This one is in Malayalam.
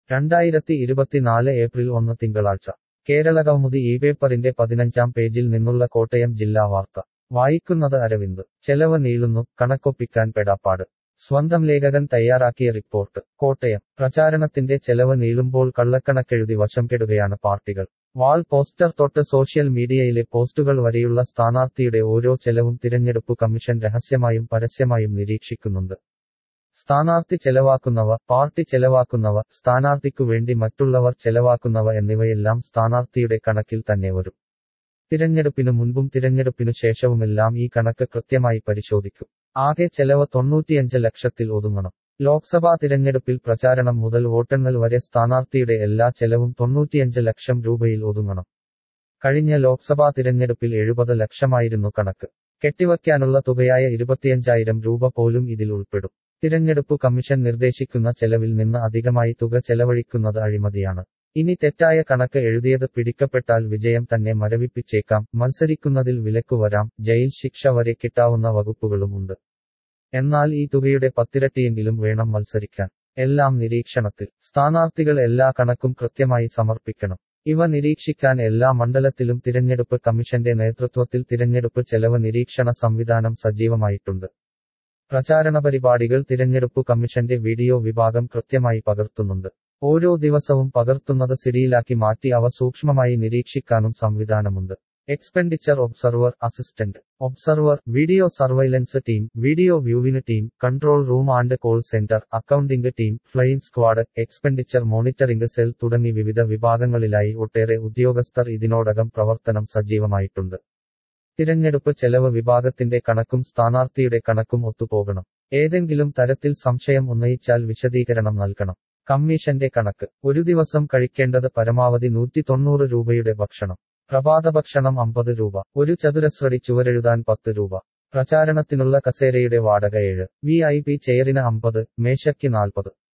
രണ്ടായിരത്തി ഇരുപത്തിനാല് ഏപ്രിൽ ഒന്ന് തിങ്കളാഴ്ച കേരളകൗമുദി ഈ പേപ്പറിന്റെ പതിനഞ്ചാം പേജിൽ നിന്നുള്ള കോട്ടയം ജില്ലാ വാർത്ത വായിക്കുന്നത് അരവിന്ദ് ചെലവ് നീളുന്നു കണക്കൊപ്പിക്കാൻ പെടാപ്പാട് സ്വന്തം ലേഖകൻ തയ്യാറാക്കിയ റിപ്പോർട്ട് കോട്ടയം പ്രചാരണത്തിന്റെ ചെലവ് നീളുമ്പോൾ കള്ളക്കണക്കെഴുതി വശം കെടുകയാണ് പാർട്ടികൾ വാൾ പോസ്റ്റർ തൊട്ട് സോഷ്യൽ മീഡിയയിലെ പോസ്റ്റുകൾ വരെയുള്ള സ്ഥാനാർത്ഥിയുടെ ഓരോ ചെലവും തിരഞ്ഞെടുപ്പു കമ്മീഷൻ രഹസ്യമായും പരസ്യമായും നിരീക്ഷിക്കുന്നുണ്ട് സ്ഥാനാർത്ഥി ചെലവാക്കുന്നവ പാർട്ടി ചെലവാക്കുന്നവ സ്ഥാനാർത്ഥിക്കു വേണ്ടി മറ്റുള്ളവർ ചെലവാക്കുന്നവ എന്നിവയെല്ലാം സ്ഥാനാർത്ഥിയുടെ കണക്കിൽ തന്നെ വരും തിരഞ്ഞെടുപ്പിനു മുൻപും തിരഞ്ഞെടുപ്പിനു ശേഷവുമെല്ലാം ഈ കണക്ക് കൃത്യമായി പരിശോധിക്കും ആകെ ചെലവ് തൊണ്ണൂറ്റിയഞ്ച് ലക്ഷത്തിൽ ഒതുങ്ങണം ലോക്സഭാ തിരഞ്ഞെടുപ്പിൽ പ്രചാരണം മുതൽ വോട്ടെണ്ണൽ വരെ സ്ഥാനാർത്ഥിയുടെ എല്ലാ ചെലവും തൊണ്ണൂറ്റിയഞ്ച് ലക്ഷം രൂപയിൽ ഒതുങ്ങണം കഴിഞ്ഞ ലോക്സഭാ തിരഞ്ഞെടുപ്പിൽ എഴുപത് ലക്ഷമായിരുന്നു കണക്ക് കെട്ടിവയ്ക്കാനുള്ള തുകയായ ഇരുപത്തിയഞ്ചായിരം രൂപ പോലും ഇതിൽ ഉൾപ്പെടും തിരഞ്ഞെടുപ്പു കമ്മീഷൻ നിർദ്ദേശിക്കുന്ന ചെലവിൽ നിന്ന് അധികമായി തുക ചെലവഴിക്കുന്നത് അഴിമതിയാണ് ഇനി തെറ്റായ കണക്ക് എഴുതിയത് പിടിക്കപ്പെട്ടാൽ വിജയം തന്നെ മരവിപ്പിച്ചേക്കാം മത്സരിക്കുന്നതിൽ വിലക്കു വരാം ജയിൽ ശിക്ഷ വരെ കിട്ടാവുന്ന വകുപ്പുകളും ഉണ്ട് എന്നാൽ ഈ തുകയുടെ പത്തിരട്ടിയെങ്കിലും വേണം മത്സരിക്കാൻ എല്ലാം നിരീക്ഷണത്തിൽ സ്ഥാനാർത്ഥികൾ എല്ലാ കണക്കും കൃത്യമായി സമർപ്പിക്കണം ഇവ നിരീക്ഷിക്കാൻ എല്ലാ മണ്ഡലത്തിലും തിരഞ്ഞെടുപ്പ് കമ്മീഷന്റെ നേതൃത്വത്തിൽ തിരഞ്ഞെടുപ്പ് ചെലവ് നിരീക്ഷണ സംവിധാനം സജീവമായിട്ടുണ്ട് പ്രചാരണ പരിപാടികൾ തിരഞ്ഞെടുപ്പു കമ്മീഷന്റെ വീഡിയോ വിഭാഗം കൃത്യമായി പകർത്തുന്നുണ്ട് ഓരോ ദിവസവും പകർത്തുന്നത് സിഡിയിലാക്കി മാറ്റി അവ സൂക്ഷ്മമായി നിരീക്ഷിക്കാനും സംവിധാനമുണ്ട് expenditure observer assistant observer video surveillance team video വ്യൂവിന് team control room and call centre accounting team flying squad expenditure monitoring cell തുടങ്ങി വിവിധ വിഭാഗങ്ങളിലായി ഒട്ടേറെ ഉദ്യോഗസ്ഥർ ഇതിനോടകം പ്രവർത്തനം സജീവമായിട്ടുണ്ട് തിരഞ്ഞെടുപ്പ് ചെലവ് വിഭാഗത്തിന്റെ കണക്കും സ്ഥാനാർത്ഥിയുടെ കണക്കും ഒത്തുപോകണം ഏതെങ്കിലും തരത്തിൽ സംശയം ഉന്നയിച്ചാൽ വിശദീകരണം നൽകണം കമ്മീഷന്റെ കണക്ക് ഒരു ദിവസം കഴിക്കേണ്ടത് പരമാവധി നൂറ്റി തൊണ്ണൂറ് രൂപയുടെ ഭക്ഷണം പ്രഭാതഭക്ഷണം അമ്പത് രൂപ ഒരു ചതുരശ്രടി ചുവരെഴുതാൻ പത്ത് രൂപ പ്രചാരണത്തിനുള്ള കസേരയുടെ വാടക ഏഴ് വി ഐ പി ചെയറിന് അമ്പത് മേശയ്ക്ക് നാൽപ്പത്